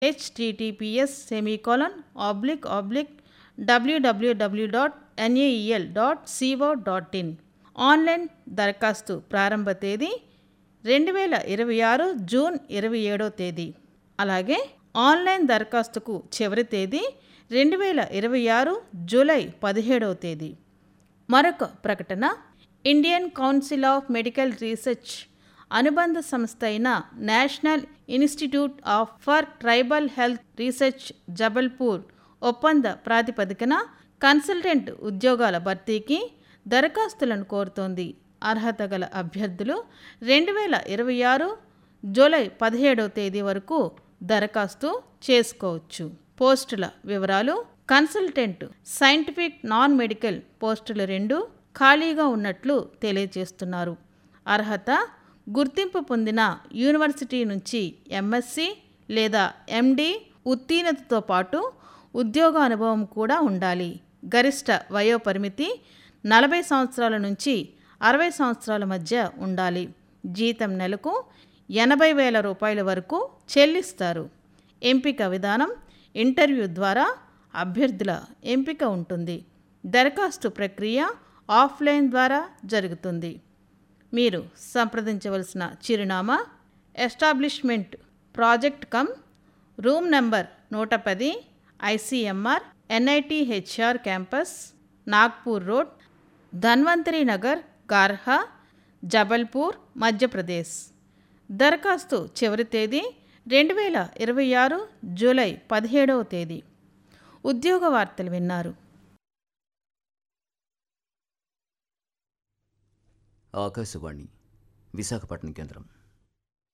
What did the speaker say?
HTTPS semicolon oblique oblique WWW dot NAEL dot CO dot in online దరఖాస్తు ప్రారంభ తేదీ రెండు వేల ఇరవై ఆరు జూన్ ఇరవై ఏడో తేదీ అలాగే ఆన్లైన్ దరఖాస్తుకు చివరి తేదీ రెండు వేల ఇరవై ఆరు జూలై పదిహేడవ తేదీ మరొక ప్రకటన Indian Council of Medical Research అనుబంధ సంస్థ అయిన National Institute of for Tribal Health Research Jabalpur ఒప్పంద ప్రాతిపదికన కన్సల్టెంట్ ఉద్యోగాల భర్తీకి దరఖాస్తులను కోరుతోంది అర్హత గల అభ్యర్థులు రెండు వేల ఇరవై ఆరు జూలై పదిహేడవ తేదీ వరకు దరఖాస్తు చేసుకోవచ్చు పోస్టుల వివరాలు కన్సల్టెంట్ సైంటిఫిక్ నాన్ మెడికల్ పోస్టులు రెండు ఖాళీగా ఉన్నట్లు తెలియజేస్తున్నారు అర్హత గుర్తింపు పొందిన యూనివర్సిటీ నుంచి ఎంఎస్సి లేదా ఎండి ఉత్తీర్ణతతో పాటు ఉద్యోగ అనుభవం కూడా ఉండాలి గరిష్ట వయోపరిమితి నలభై సంవత్సరాల నుంచి అరవై సంవత్సరాల మధ్య ఉండాలి జీతం నెలకు ఎనభై వేల రూపాయల వరకు చెల్లిస్తారు ఎంపిక విధానం ఇంటర్వ్యూ ద్వారా అభ్యర్థుల ఎంపిక ఉంటుంది దరఖాస్తు ప్రక్రియ ఆఫ్లైన్ ద్వారా జరుగుతుంది మీరు సంప్రదించవలసిన చిరునామా establishment project come room number నూట పది ICMR NIT HR campus Nagpur road Dhanvantari Nagar గార్హా Jabalpur Madhya Pradesh దరఖాస్తు చివరి తేదీ రెండు వేల ఇరవై ఆరు జూలై పదిహేడవ తేదీ ఉద్యోగ వార్తలు విన్నారు ఆకాశవాణి విశాఖపట్నం కేంద్రం